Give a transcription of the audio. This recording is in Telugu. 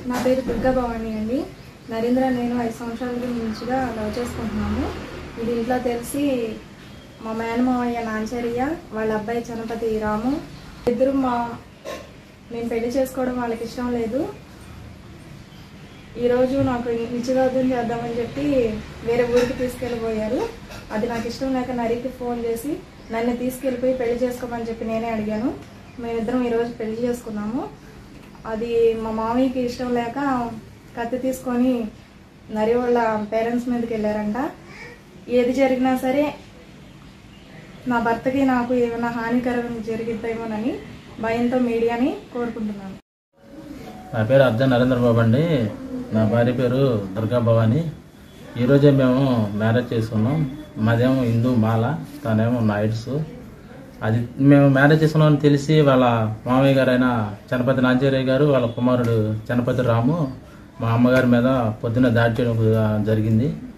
నా పేరు దుర్గా భవాని అండి నరేంద్ర నేను ఐదు సంవత్సరాల నుంచిగా లవ్ చేసుకుంటున్నాము ఇది ఇంట్లో తెలిసి మా మేనమావయ్య నాంచర్య వాళ్ళ అబ్బాయి చనపతి రాము ఇద్దరు మా నేను పెళ్లి చేసుకోవడం వాళ్ళకి ఇష్టం లేదు ఈరోజు నాకు నిశ్చితార్థం చేద్దామని చెప్పి వేరే ఊరికి తీసుకెళ్ళిపోయారు అది నాకు ఇష్టం లేక నరికి ఫోన్ చేసి నన్ను తీసుకెళ్ళిపోయి పెళ్లి చేసుకోమని చెప్పి నేనే అడిగాను మేమిద్దరం ఈరోజు పెళ్లి చేసుకున్నాము అది మా మామయ్యకి ఇష్టం లేక కత్తి తీసుకొని నరి వాళ్ళ పేరెంట్స్ మీదకి వెళ్ళారంట ఏది జరిగినా సరే నా భర్తకి నాకు ఏమైనా హానికరం జరిగిద్దేమోనని భయంతో మీడియాని కోరుకుంటున్నాను నా పేరు అర్జున్ నరేంద్ర బాబు అండి నా భార్య పేరు దుర్గా భవాని ఈరోజే మేము మ్యారేజ్ చేసుకున్నాం మాదేమో హిందూ మాల తనేమో నాయుడ్స్ అది మేము మ్యారేజ్ చేసుకున్నామని తెలిసి వాళ్ళ మామయ్య గారు అయిన చనపతి నాంజేరయ్య గారు వాళ్ళ కుమారుడు చనపతి రాము మా అమ్మగారి మీద పొద్దున్న దాడి చేయడం జరిగింది